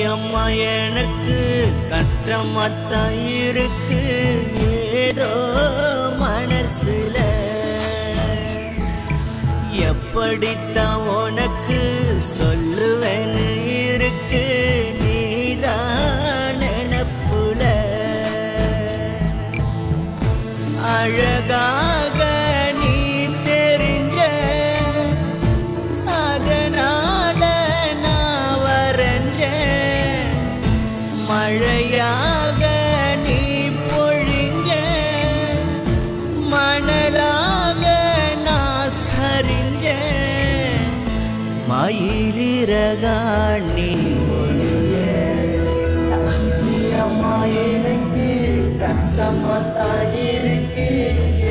அம்மா எனக்கு கஷ்டமாத்தான் இருக்கு ஏதோ மனசுல எப்படித்தான் உனக்கு சொல்லுவேன்னு இருக்கு நீதான் நினப்புல அழகாக நீ தெரிஞ்ச அதனால நான் வரைஞ்சேன் மழையாக நீ பொழிஞ்ச மணலாக நான் சரிஞ்சேன் மயிலிறகா நீ அம்மா எனக்கு கஷ்டமாத்தான் இருக்கு